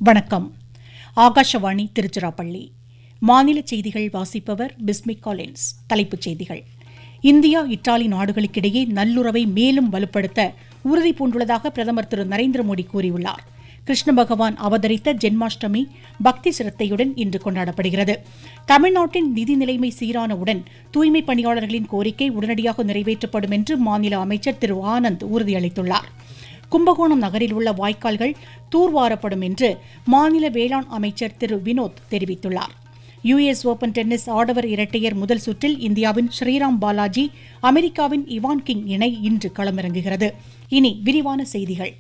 வணக்கம் ஆகாஷவாணி திருச்சிராப்பள்ளி மாநில செய்திகள் வாசிப்பவர் பிஸ்மிக் காலின்ஸ் தலைப்புச் செய்திகள் இந்தியா இத்தாலி நாடுகளுக்கிடையே நல்லுறவை மேலும் வலுப்படுத்த உறுதி பூண்டுள்ளதாக பிரதமர் திரு நரேந்திர மோடி கூறியுள்ளார் கிருஷ்ண பகவான் அவதரித்த ஜென்மாஷ்டமி பக்தி சிரத்தையுடன் இன்று கொண்டாடப்படுகிறது தமிழ்நாட்டின் நிதி நிலைமை சீரானவுடன் தூய்மை பணியாளர்களின் கோரிக்கை உடனடியாக நிறைவேற்றப்படும் என்று மாநில அமைச்சர் திரு ஆனந்த் உறுதியளித்துள்ளார் கும்பகோணம் நகரில் உள்ள வாய்க்கால்கள் தூர்வாரப்படும் என்று மாநில வேளாண் அமைச்சர் திரு வினோத் தெரிவித்துள்ளார் யுஎஸ் ஓபன் டென்னிஸ் ஆடவர் இரட்டையர் முதல் சுற்றில் இந்தியாவின் ஸ்ரீராம் பாலாஜி அமெரிக்காவின் இவான் கிங் இணை இன்று களமிறங்குகிறது இனி விரிவான செய்திகள்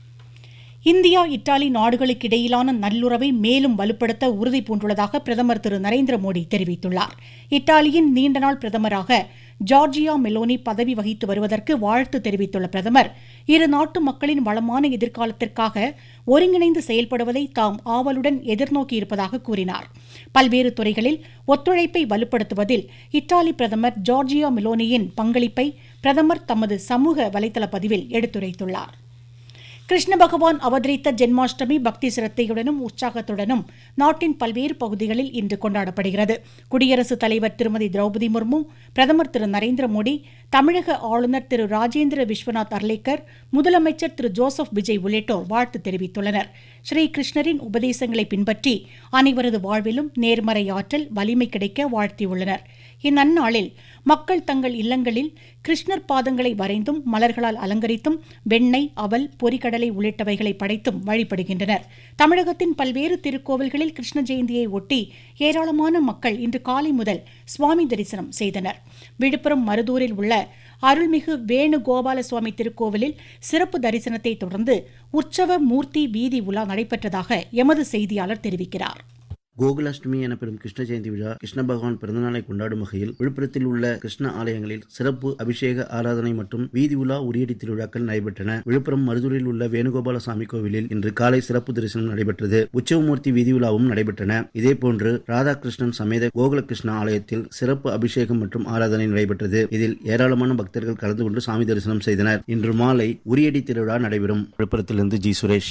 இந்தியா இத்தாலி நாடுகளுக்கிடையிலான நல்லுறவை மேலும் வலுப்படுத்த உறுதி பூண்டுள்ளதாக பிரதமர் திரு நரேந்திர மோடி தெரிவித்துள்ளார் இத்தாலியின் நீண்டநாள் பிரதமராக ஜார்ஜியா மெலோனி பதவி வகித்து வருவதற்கு வாழ்த்து தெரிவித்துள்ள பிரதமர் இரு நாட்டு மக்களின் வளமான எதிர்காலத்திற்காக ஒருங்கிணைந்து செயல்படுவதை தாம் ஆவலுடன் எதிர்நோக்கியிருப்பதாக கூறினார் பல்வேறு துறைகளில் ஒத்துழைப்பை வலுப்படுத்துவதில் இத்தாலி பிரதமர் ஜார்ஜியா மெலோனியின் பங்களிப்பை பிரதமர் தமது சமூக வலைதள பதிவில் எடுத்துரைத்துள்ளார் கிருஷ்ண பகவான் அவதரித்த ஜென்மாஷ்டமி பக்தி சிரத்தையுடனும் உற்சாகத்துடனும் நாட்டின் பல்வேறு பகுதிகளில் இன்று கொண்டாடப்படுகிறது குடியரசுத் தலைவர் திருமதி திரௌபதி முர்மு பிரதமர் திரு நரேந்திர மோடி தமிழக ஆளுநர் திரு ராஜேந்திர விஸ்வநாத் அர்லேக்கர் முதலமைச்சர் திரு ஜோசப் விஜய் உள்ளிட்டோர் வாழ்த்து தெரிவித்துள்ளனர் ஸ்ரீ கிருஷ்ணரின் உபதேசங்களை பின்பற்றி அனைவரது வாழ்விலும் நேர்மறை ஆற்றல் வலிமை கிடைக்க வாழ்த்தியுள்ளனர் இந்நன்னாளில் மக்கள் தங்கள் இல்லங்களில் கிருஷ்ணர் பாதங்களை வரைந்தும் மலர்களால் அலங்கரித்தும் வெண்ணெய் அவல் பொறிகடலை உள்ளிட்டவைகளை படைத்தும் வழிபடுகின்றனர் தமிழகத்தின் பல்வேறு திருக்கோவில்களில் கிருஷ்ண ஜெயந்தியை ஒட்டி ஏராளமான மக்கள் இன்று காலை முதல் சுவாமி தரிசனம் செய்தனர் விழுப்புரம் மருதூரில் உள்ள அருள்மிகு வேணுகோபால சுவாமி திருக்கோவிலில் சிறப்பு தரிசனத்தை தொடர்ந்து உற்சவ மூர்த்தி வீதி உலா நடைபெற்றதாக எமது செய்தியாளர் தெரிவிக்கிறார் கோகுலாஷ்டமி எனப்படும் கிருஷ்ண ஜெயந்தி விழா கிருஷ்ண பகவான் பிறந்தநாளை கொண்டாடும் வகையில் விழுப்புரத்தில் உள்ள கிருஷ்ண ஆலயங்களில் சிறப்பு அபிஷேக ஆராதனை மற்றும் வீதி உலா உரியடி திருவிழாக்கள் நடைபெற்றன விழுப்புரம் மருதூரில் உள்ள வேணுகோபால சாமி கோவிலில் இன்று காலை சிறப்பு தரிசனம் நடைபெற்றது உற்சவமூர்த்தி வீதி உலாவும் நடைபெற்றன இதேபோன்று ராதாகிருஷ்ணன் சமேத கோகுலகிருஷ்ண ஆலயத்தில் சிறப்பு அபிஷேகம் மற்றும் ஆராதனை நடைபெற்றது இதில் ஏராளமான பக்தர்கள் கலந்து கொண்டு சாமி தரிசனம் செய்தனர் இன்று மாலை உரியடி திருவிழா நடைபெறும் விழுப்புரத்திலிருந்து ஜி சுரேஷ்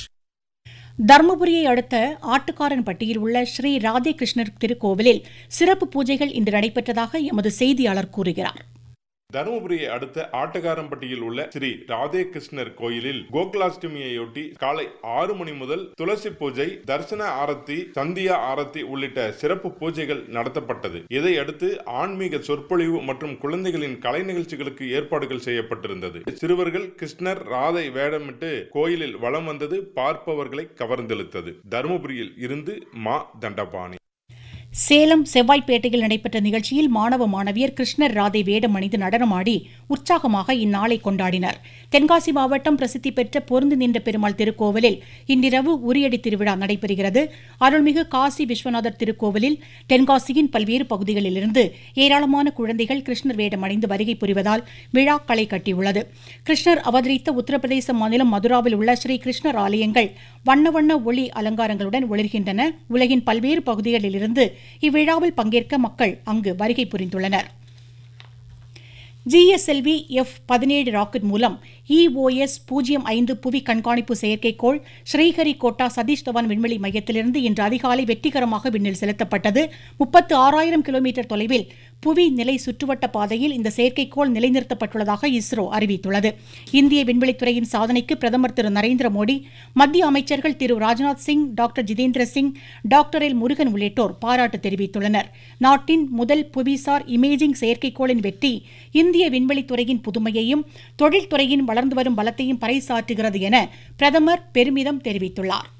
தர்மபுரியை அடுத்த ஆட்டுக்காரன்பட்டியில் உள்ள ஸ்ரீ ராதே கிருஷ்ணர் திருக்கோவிலில் சிறப்பு பூஜைகள் இன்று நடைபெற்றதாக எமது செய்தியாளர் கூறுகிறார் தருமபுரியை அடுத்த ஆட்டக்காரம்பட்டியில் உள்ள ஸ்ரீ ராதே கிருஷ்ணர் கோயிலில் கோகுலாஷ்டமியையொட்டி காலை ஆறு மணி முதல் துளசி பூஜை தரிசன ஆரத்தி சந்தியா ஆரத்தி உள்ளிட்ட சிறப்பு பூஜைகள் நடத்தப்பட்டது இதையடுத்து ஆன்மீக சொற்பொழிவு மற்றும் குழந்தைகளின் கலை நிகழ்ச்சிகளுக்கு ஏற்பாடுகள் செய்யப்பட்டிருந்தது சிறுவர்கள் கிருஷ்ணர் ராதை வேடமிட்டு கோயிலில் வலம் வந்தது பார்ப்பவர்களை கவர்ந்தெழுத்தது தருமபுரியில் இருந்து மா தண்டபாணி சேலம் செவ்வாய்ப்பேட்டையில் நடைபெற்ற நிகழ்ச்சியில் மாணவ மாணவியர் கிருஷ்ணர் ராதை வேடம் அணிந்து நடனமாடி உற்சாகமாக இந்நாளை கொண்டாடினர் தென்காசி மாவட்டம் பிரசித்தி பெற்ற பொருந்து நின்ற பெருமாள் திருக்கோவிலில் இன்றிரவு உரியடி திருவிழா நடைபெறுகிறது அருள்மிகு காசி விஸ்வநாதர் திருக்கோவிலில் தென்காசியின் பல்வேறு பகுதிகளிலிருந்து ஏராளமான குழந்தைகள் கிருஷ்ணர் வேடம் அணிந்து வருகை புரிவதால் விழா களை கட்டியுள்ளது கிருஷ்ணர் அவதரித்த உத்தரப்பிரதேச மாநிலம் மதுராவில் உள்ள ஸ்ரீ கிருஷ்ணர் ஆலயங்கள் வண்ண வண்ண ஒளி அலங்காரங்களுடன் ஒளிர்கின்றன உலகின் பல்வேறு பகுதிகளிலிருந்து இவ்விழாவில் பங்கேற்க மக்கள் அங்கு வருகை புரிந்துள்ளனர் ஜிஎஸ்எல்வி எஃப் பதினேழு ராக்கெட் மூலம் இஓஎஸ் பூஜ்ஜியம் ஐந்து புவி கண்காணிப்பு செயற்கைக்கோள் ஸ்ரீஹரிகோட்டா சதீஷ் தவான் விண்வெளி மையத்திலிருந்து இன்று அதிகாலை வெற்றிகரமாக விண்ணில் செலுத்தப்பட்டது முப்பத்து ஆறாயிரம் கிலோமீட்டர் தொலைவில் புவி நிலை சுற்றுவட்ட பாதையில் இந்த செயற்கைக்கோள் நிலைநிறுத்தப்பட்டுள்ளதாக இஸ்ரோ அறிவித்துள்ளது இந்திய விண்வெளித்துறையின் சாதனைக்கு பிரதமர் திரு நரேந்திர மோடி மத்திய அமைச்சர்கள் Thiru Rajnath Singh doctor Jitendra Singh doctor L Murugan உள்ளிட்டோர் பாராட்டு தெரிவித்துள்ளனர் நாட்டின் முதல் புவிசார் இமேஜிங் செயற்கைக்கோளின் வெற்றி இந்திய விண்வெளித்துறையின் புதுமையையும் தொழில்துறையின் வளர்ந்து வரும் பலத்தையும் பறைசாற்றுகிறது என பிரதமர் பெருமிதம் தெரிவித்துள்ளார்